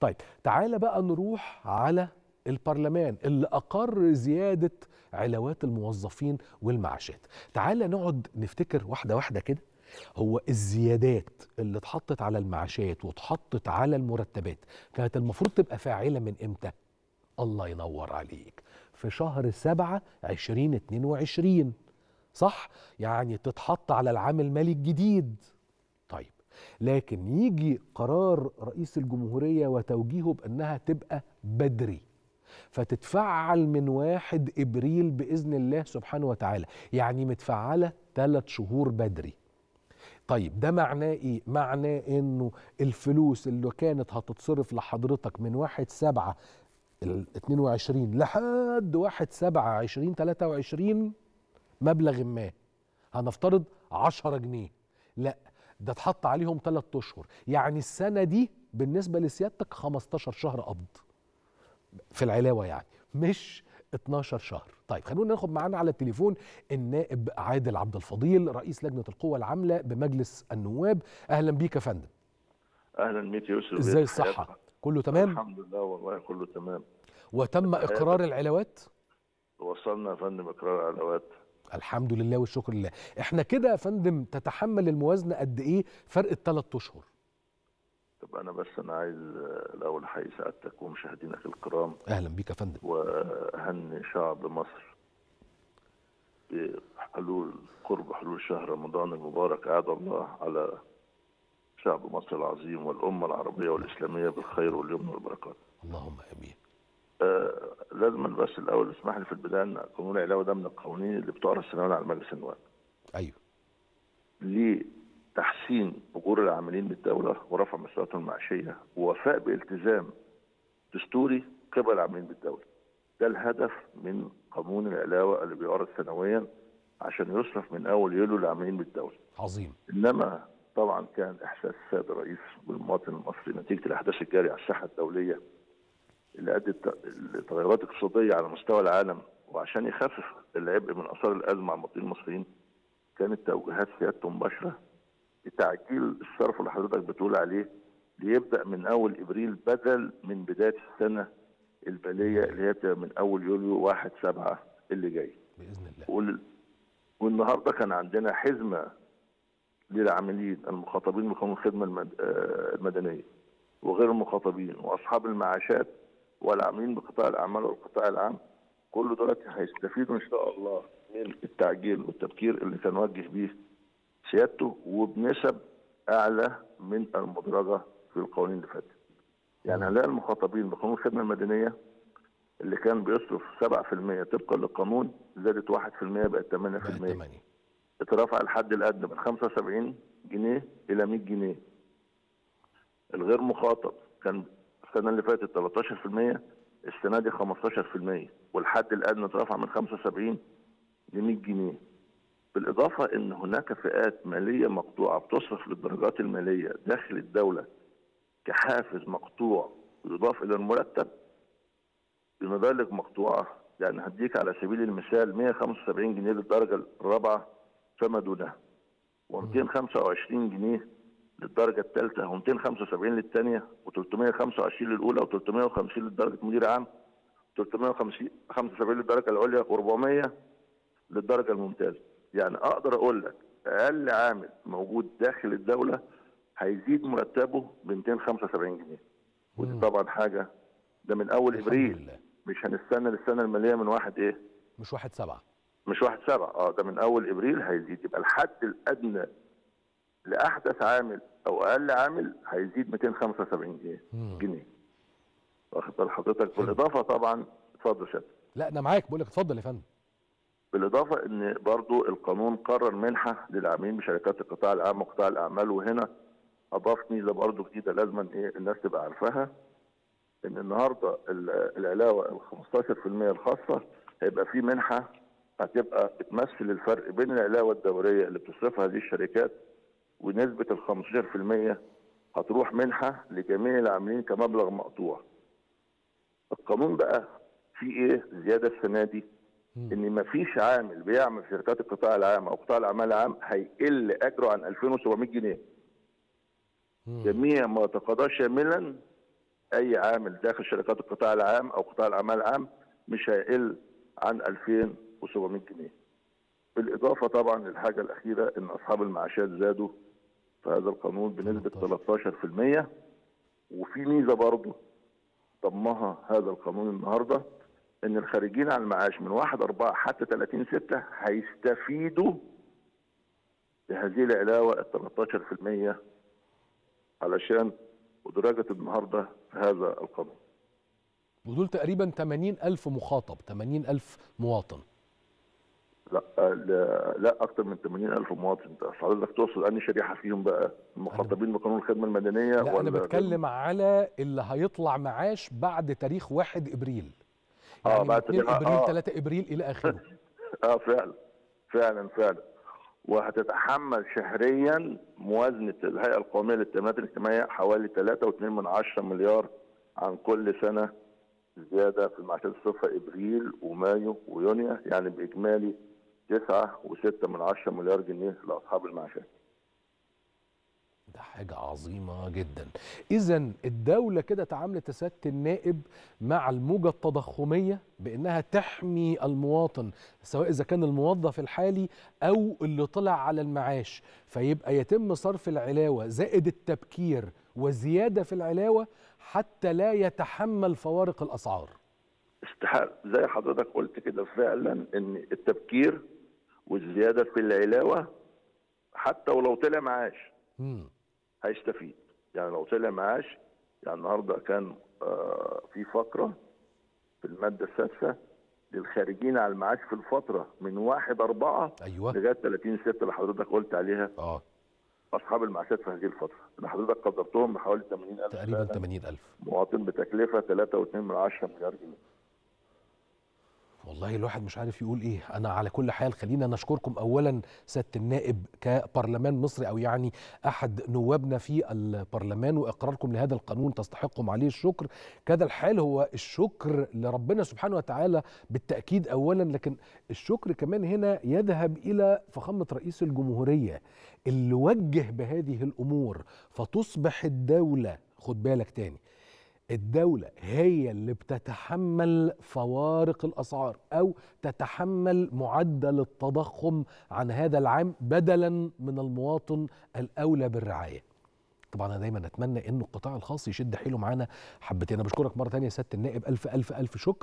طيب تعالى بقى نروح على البرلمان اللي أقر زيادة علاوات الموظفين والمعاشات تعالى نقعد نفتكر واحدة واحدة كده هو الزيادات اللي اتحطت على المعاشات واتحطت على المرتبات كانت المفروض تبقى فاعلة من امتى؟ الله ينور عليك في شهر سبعة عشرين اتنين وعشرين صح؟ يعني تتحط على العام المالي الجديد طيب لكن يجي قرار رئيس الجمهورية وتوجيهه بأنها تبقى بدري فتتفعل من واحد إبريل بإذن الله سبحانه وتعالى يعني متفعلة ثلاث شهور بدري طيب ده معناه ايه؟ معناه انه الفلوس اللي كانت هتتصرف لحضرتك من واحد سبعة ال 22 لحد واحد سبعة 20 23 مبلغ ما هنفترض 10 جنيه لا ده اتحط عليهم ثلاث اشهر يعني السنه دي بالنسبه لسيادتك 15 شهر قبض في العلاوه يعني مش 12 شهر طيب خلونا ناخد معانا على التليفون النائب عادل عبد الفضيل رئيس لجنه القوى العامله بمجلس النواب اهلا بيك يا فندم اهلا بيك يا يوسف ازاي الصحه كله تمام الحمد لله والله كله تمام وتم اقرار العلاوات وصلنا يا فندم اقرار العلاوات الحمد لله والشكر لله احنا كده يا فندم تتحمل الموازنه قد ايه فرق الثلاث اشهر طب انا بس انا عايز الاول احيي سعادتك ومشاهدينك الكرام اهلا بيك يا فندم واهني شعب مصر بحلول قرب حلول شهر رمضان المبارك اعاد الله على شعب مصر العظيم والامه العربيه والاسلاميه بالخير واليمن والبركات اللهم امين آه لازم بس الاول اسمح لي في البدايه ان قانون العلاوه ده من القوانين اللي بتعرض سنويا على مجلس النواب. ايوه. لتحسين اجور العاملين بالدوله ورفع مستوياتهم المعيشيه ووفاء بالتزام دستوري قبل العاملين بالدوله. ده الهدف من قانون العلاوه اللي بيعرض سنويا عشان يصرف من اول يوليو للعاملين بالدوله. عظيم. انما طبعا كان احساس السيد الرئيس بالمواطن المصري نتيجه الاحداث الجاريه على الساحه الدوليه اللي ادت لتغيرات اقتصاديه على مستوى العالم وعشان يخفف العبء من اثار الازمه على المواطنين المصريين كانت توجيهات سيادته مباشره لتعجيل الصرف اللي حضرتك بتقول عليه ليبدا من اول ابريل بدل من بدايه السنه الباليه اللي هي من اول يوليو 1 7 اللي جاي. باذن الله. وال... والنهارده كان عندنا حزمه للعاملين المخاطبين بقانون الخدمه المد... المدنيه وغير المخاطبين واصحاب المعاشات والعاملين بقطاع الاعمال والقطاع العام كل دول هيستفيدوا ان شاء الله من التعجيل والتبكير اللي كان وجه بيه سيادته وبنسب اعلى من المدرجه في القوانين اللي فاتت. يعني هنلاقي المخاطبين بقانون الخدمه المدنيه اللي كان بيصرف 7% طبقا للقانون زادت 1% بقت 8%. بقت 8 اترفع الحد الادنى من 75 جنيه الى 100 جنيه. الغير مخاطب كان السنه اللي فاتت 13% السنه دي 15% والحد الادنى اترفع من 75 ل 100 جنيه. بالاضافه ان هناك فئات ماليه مقطوعه بتصرف للدرجات الماليه داخل الدوله كحافز مقطوع يضاف الى المرتب بمبالغ مقطوعه يعني هديك على سبيل المثال 175 جنيه للدرجه الرابعه فما دونها و225 جنيه للدرجه الثالثه و275 للثانيه و325 للاولى و350 لدرجه مدير عام 375 للدرجه العليا و400 للدرجه الممتازه يعني اقدر اقول لك اقل عامل موجود داخل الدوله هيزيد مرتبه ب 275 جنيه ودي طبعا حاجه ده من اول ابريل لله. مش هنستنى للسنه الماليه من واحد ايه مش واحد سبعة مش واحد سبعة اه ده من اول ابريل هيزيد يبقى الحد الادنى لاحدث عامل او اقل عامل هيزيد 275 جنيه مم. جنيه واخد بال حضرتك بالاضافه طبعا اتفضل شد لا انا معاك بقول لك اتفضل يا فندم بالاضافه ان برضو القانون قرر منحه للعاملين بشركات القطاع العام وقطاع الاعمال وهنا اضاف ميزه برضو جديده لازما ايه الناس تبقى عارفاها ان النهارده ال- العلاوه ال 15% الخاصه هيبقى في منحه هتبقى بتمثل الفرق بين العلاوه الدوريه اللي بتصرفها هذه الشركات ونسبه ال 15% هتروح منحه لجميع العاملين كمبلغ مقطوع. القانون بقى فيه ايه زياده السنه دي؟ ان مفيش عامل بيعمل في شركات القطاع العام او قطاع الاعمال العام هيقل اجره عن 2700 جنيه. مم. جميع ما تقاضاه شاملا اي عامل داخل شركات القطاع العام او قطاع الاعمال العام مش هيقل عن 2700 جنيه بالاضافه طبعا للحاجه الاخيره ان اصحاب المعاشات زادوا في هذا القانون بنسبه 13% وفي ميزه برضه ضمها هذا القانون النهارده ان الخارجين عن المعاش من 1 4 حتى 30 6 هيستفيدوا بهذه العلاوه ال 13% علشان ودرجه النهارده في هذا القانون. ودول تقريبا 80 ألف مخاطب 80 ألف مواطن لا لا, لا اكثر من 80 الف مواطن انت حضرتك تقصد انهي شريحه فيهم بقى المخاطبين بقانون الخدمه المدنيه لا أنا بتكلم على اللي هيطلع معاش بعد تاريخ 1 إبريل يعني آه، من بعد 2 تاريخ- إبريل آه. 3 إبريل إلى آخره اه فعلا فعلا فعلا وهتتحمل شهريا موازنه الهيئه القوميه للتامينات الاجتماعيه حوالي 3.2 من عشرة مليار عن كل سنه زياده في المعاشات الصفر ابريل ومايو ويونيو يعني باجمالي 9.6 من عشرة مليار جنيه لاصحاب المعاشات ده حاجة عظيمة جدا إذا الدولة كده تعاملت يا سيادة النائب مع الموجة التضخمية بأنها تحمي المواطن سواء إذا كان الموظف الحالي أو اللي طلع على المعاش فيبقى يتم صرف العلاوة زائد التبكير وزيادة في العلاوة حتى لا يتحمل فوارق الأسعار استحال زي حضرتك قلت كده فعلا ان التبكير والزياده في العلاوه حتى ولو طلع معاش مم. هيستفيد يعني لو طلع معاش يعني النهارده كان آه، في فقره في الماده السادسه للخارجين على المعاش في الفتره من 1 4 أيوة لغايه 30 6 اللي حضرتك قلت عليها آه اصحاب المعاشات في هذه الفتره اللي حضرتك قدرتهم بحوالي 80000 تقريبا فعلاً 80 ألف مواطن بتكلفه 3.2 من عشرة مليار جنيه والله الواحد مش عارف يقول ايه انا على كل حال خلينا نشكركم اولا سياده النائب كبرلمان مصري او يعني احد نوابنا في البرلمان واقراركم لهذا القانون تستحقم عليه الشكر كذا الحال هو الشكر لربنا سبحانه وتعالى بالتاكيد اولا لكن الشكر كمان هنا يذهب الى فخامه رئيس الجمهوريه اللي وجه بهذه الامور فتصبح الدوله خد بالك تاني الدولة هي اللي بتتحمل فوارق الأسعار أو تتحمل معدل التضخم عن هذا العام بدلا من المواطن الأولى بالرعاية طبعا أنا دايما أتمنى أن القطاع الخاص يشد حيله معانا حبتين أنا بشكرك مرة تانية يا سيادة النائب ألف ألف ألف شكر